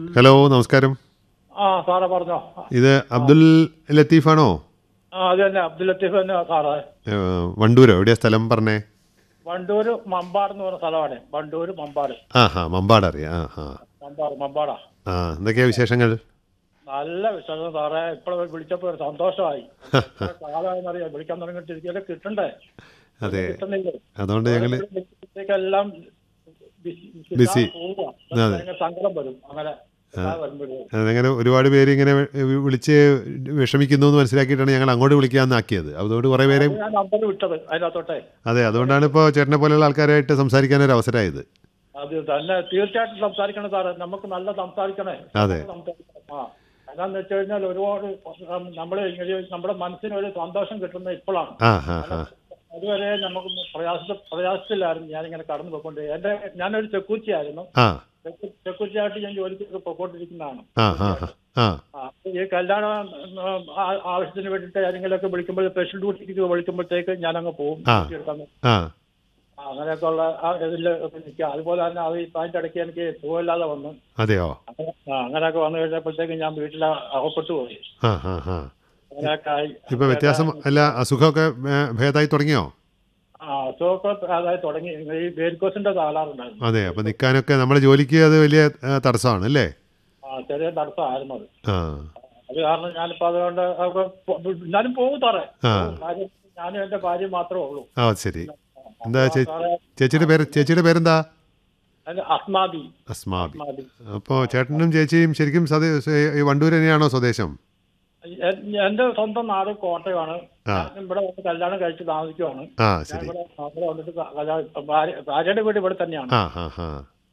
Hello നമസ്കാരം ആ സാറേ പറഞ്ഞോ ഇത് അബ്ദുൽ ലത്തീഫാണോ ആ അത് തന്നെ അബ്ദുൽ ലത്തീഫ് തന്നെ സാറേ ഏഹ്, വണ്ടൂരോ എവിടെയാ സ്ഥലം പറഞ്ഞേ വണ്ടൂര് മമ്പാട് എന്ന് പറഞ്ഞ സ്ഥലമാണ് വണ്ടൂര് മമ്പാട് ആ ഹാ മമ്പാട് അറിയാം ആ ഹാ മമ്പാട് മമ്പാടാ ആ എന്തൊക്കെയാ വിശേഷങ്ങൾ നല്ല വിശ്വാസം സാറേ ഇപ്പോഴും വിളിച്ചപ്പോ ഒരു സന്തോഷമായി കാലമായെന്നറിയാം വിളിക്കാൻ തുടങ്ങിയിട്ട് ഇരിക്കലും കിട്ടണ്ടേ അതെ കിട്ടുന്നില്ല അതുകൊണ്ട് ഞങ്ങൾ എല്ലാം Busy. പോവുക അതെ. ഭയങ്കര സങ്കടം വരും അങ്ങനെ വരുമ്പോഴേ അതങ്ങനെ ഒരുപാട് പേര് ഇങ്ങനെ വി- വിളിച്ച് വിഷമിക്കുന്നു എന്ന് മനസ്സിലാക്കിയിട്ടാണ് ഞങ്ങൾ അങ്ങോട്ട് വിളിക്കാമെന്നാക്കിയത് അതുകൊണ്ട് കുറേ പേരെ ഞാൻ നമ്പർ വിട്ടത് അതിനകത്തോട്ടെ അതെ അതുകൊണ്ടാണ് ഇപ്പോൾ ചേട്ടനെ പോലെയുള്ള ആൾക്കാരായിട്ട് സംസാരിക്കാനൊരു അവസരമായത് അത് തന്നെ തീർച്ചയായിട്ടും സംസാരിക്കണം സാറേ നമുക്ക് നല്ല സംസാരിക്കണേ അതെ. സംസാരിക്കണം. ആ എന്താന്ന് വെച്ച് കഴിഞ്ഞാൽ ഒരുപാട് നമ്മളെ നമ്മുടെ മനസ്സിന് ഒരു സന്തോഷം കിട്ടുന്നത് ഇപ്പോഴാണ് ആ ഹാ ഹാ അതുവരെ നമുക്ക് പ്രയാസ പ്രയാസത്തിലായിരുന്നു ഞാനിങ്ങനെ കടന്നു പോയിക്കൊണ്ട് എന്റെ ഞാനൊരു ചെക്കൂച്ചിയായിരുന്നു ആ ചെക്കു- ചെക്കൂച്ചിയായിട്ട് ഞാൻ ജോലിക്ക് പോയിക്കൊണ്ടിരിക്കുന്നതാണ് ആ ഹാ ഹാ ആ ആ, അപ്പൊ ഈ കല്യാണ ഉം, ആ- ആവശ്യത്തിന് വേണ്ടിയിട്ട് ആരെങ്കിലുമൊക്കെ വിളിക്കുമ്പോൾ സ്പെഷ്യൽ ഡ്യൂട്ടിക്ക് വിളിക്കുമ്പോഴത്തേക്ക് ഞാനങ്ങ് പോകും ആ. ഡ്യൂട്ടി എടുക്കാൻ ആ ആ, അങ്ങനെയൊക്കെ ഉള്ള ആ ഇതിൽ നിൽക്കുക അതുപോലെ തന്നെ അത് അതിൻ്റെ ഇടയ്ക്ക് എനിക്ക് സുഖമില്ലാതെ വന്നു അതെയോ അങ്ങനെ ആ, അങ്ങനെയൊക്കെ വന്നു കഴിഞ്ഞപ്പോഴത്തേക്ക് ഞാൻ വീട്ടിൽ അകപ്പെട്ടു പോയി ആ ഹാ ഹാ അങ്ങനെയൊക്കെ ആയി ഇപ്പൊ വ്യത്യാസം അല്ല അസുഖമൊക്കെ ഭേ- ഭേദമായി തുടങ്ങിയോ ആ അസുഖമൊക്കെ അതായത് തുടങ്ങി ഈ വേരിക്കോസിന്റെ താളാറുണ്ടായിരുന്നു അതെ അപ്പൊ നിൽക്കാനൊക്കെ നമ്മുടെ ജോലിക്ക് അത് വലിയ ആ, തടസ്സമാണ് അല്ലേ ആ ചെറിയ തടസ്സമായിരുന്നു അത് ആ അത് കാരണം ഞാനിപ്പോ അതുകൊണ്ട് അതൊക്കെ പോ- ഞാനും പോകും സാറേ ആ. കാര്യം ഞാനും എന്റെ ഭാര്യ മാത്രമേ ഉള്ളൂ ആ ശരി എന്താ ചേ സാറേ ചേച്ചിയുടെ പേര് ചേച്ചിയുടെ പേരെന്താ അതിന് അസ്മാബി അസ്മാബി അസ്മാബി അപ്പോൾ ചേട്ടനും ചേച്ചിയും ശരിക്കും സ്വദേ ഈ വണ്ടൂർ തന്നെയാണോ സ്വദേശം എ- എന്റെ സ്വന്തം നാട് കോട്ടയമാണ് ആ. ഞാൻ ഇവിടെ വന്ന് കല്യാണം കഴിച്ച് താമസിക്കുവാണ് ആ ഞാൻ ശരി ഇവിടെ ഇവിടെ വന്നിട്ട് ക- കല്യാണം- ഭാര്യ- ഭാര്യയുടെ വീട് ഇവിടെ തന്നെയാണ് ആ ഹാ ഹാ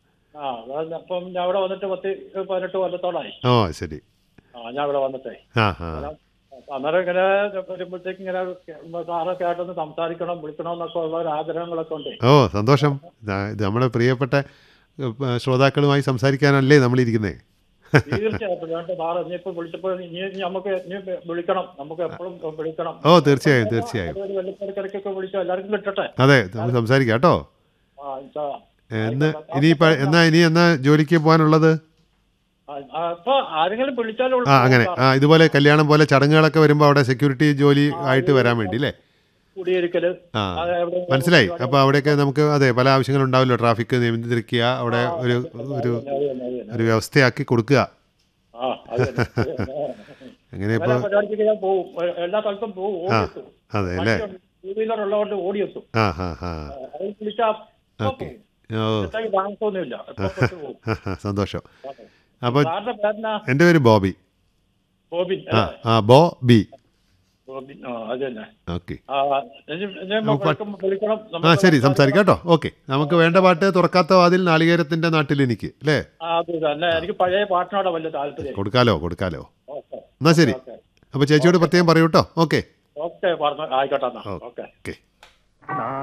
ആ അതായത് അപ്പം ഞാൻ ഇവിടെ വന്നിട്ട് പത്ത് പതിനെട്ട് കൊല്ലത്തോളായി ഓ ശരി ആ ഞാൻ ഇവിടെ വന്നിട്ടേ ആ ഹാ അന്നേരം ഇങ്ങനെ വരുമ്പോഴത്തേക്ക് ഇങ്ങനെ സാറൊക്കെ ആയിട്ടൊന്ന് സംസാരിക്കണം വിളിക്കണം എന്നൊക്കെ ഉള്ള ഒരു ആഗ്രഹങ്ങളൊക്കെ ഉണ്ട് ഓ സന്തോഷം ഇതാ, ഇത് നമ്മുടെ പ്രിയപ്പെട്ട ഏ, ശ്രോതാക്കളുമായി സംസാരിക്കാനല്ലേ നമ്മളിരിക്കുന്നേ തീർച്ചയായിട്ടും വേണ്ട സാറ് ഇനിയിപ്പോ വിളിച്ചപ്പോൾ ഇനി ഇനി നമുക്ക് ഇനി വിളിക്കണം നമുക്ക് എപ്പോഴും വിളിക്കണം ഓ തീർച്ചയായും തീർച്ചയായും ഒരു വെള്ളിപ്പടിക്കിടക്കൊക്കെ വിളിച്ചോ എല്ലാവർക്കും കിട്ടട്ടെ അതെ നമുക്ക് സംസാരിക്കാം കേട്ടോ ആ ഇൻഷാ അല്ലാ. എന്ന് ഇനിയിപ്പോൾ എന്നാ ഇനി എന്നാ ജോലിക്ക് പോകാനുള്ളത് ആ, ആ, അപ്പൊ ആരെങ്കിലും വിളിച്ചാലേ ഉള്ളൂ ആ അങ്ങനെ ആ ഇതുപോലെ കല്യാണം പോലെ ചടങ്ങുകളൊക്കെ വരുമ്പോൾ അവിടെ സെക്യൂരിറ്റി ജോലി ആയിട്ട് വരാൻ വേണ്ടി അല്ലേ കുടിയിരിക്കല് ആ അത് എവിടെ മനസ്സിലായി അപ്പോൾ അവിടെയൊക്കെ നമുക്ക് അതെ പല ആവശ്യങ്ങളുണ്ടാവല്ലോ ട്രാഫിക് നിയന്ത്രിക്കുക അവിടെ ഒരു ഒരു അത് തന്നെ, അത് തന്നെ. ഒരു വ്യവസ്ഥയാക്കി കൊടുക്കുക ആ അത് തന്നെ. അങ്ങനെ ഇപ്പോൾ എല്ലാ പരിപാടിക്ക് ഞാൻ പോകും എ- എല്ലാ സ്ഥലത്തും പോകും ആ ഓടിയെത്തും അതെ അല്ലേ ടൂ വീലർ ഉള്ളതുകൊണ്ട് ഓടിയെത്തും ആ ഹാ ഹാ അത് വിളിച്ചാൽ ഓക്കെ ഓ താമസമൊന്നുമില്ല എപ്പോ തൊട്ട് പോകും സന്തോഷം അപ്പോൾ സാറിന്റെ പേരെന്നാ എൻ്റെ പേര് ബോബി ബോബിൻ ആ അല്ലേ? ആ ബോ ബി ബോബിൻ ആ അത് തന്നെ ഓക്കെ ആ ഇനി- ഇനി വിളിക്കുമ്പോ വിളിക്കണം ആ നമുക്ക് ശരി സംസാരിക്കാം കേട്ടോ ഓക്കെ നമുക്ക് വേണ്ട പാട്ട് തുറക്കാത്ത വാതിൽ നാളികേരത്തിൻ്റെ നാട്ടിൽ എനിക്ക് അല്ലേ ആ, അത് തന്നെ എനിക്ക് പഴയ പാട്ടിനോടാ വലിയ താല്പര്യം കൊടുക്കാലോ കൊടുക്കാലോ ഓക്കെ എന്നാ ശരി ഓക്കെ അപ്പോൾ ചേച്ചിയോട് പ്രത്യേകം പറയൂ കേട്ടോ ഓക്കെ ഓക്കെ പറഞ്ഞു ആയിക്കോട്ടെ എന്നാ ഓ. ഓക്കെ ഓക്കെ നാ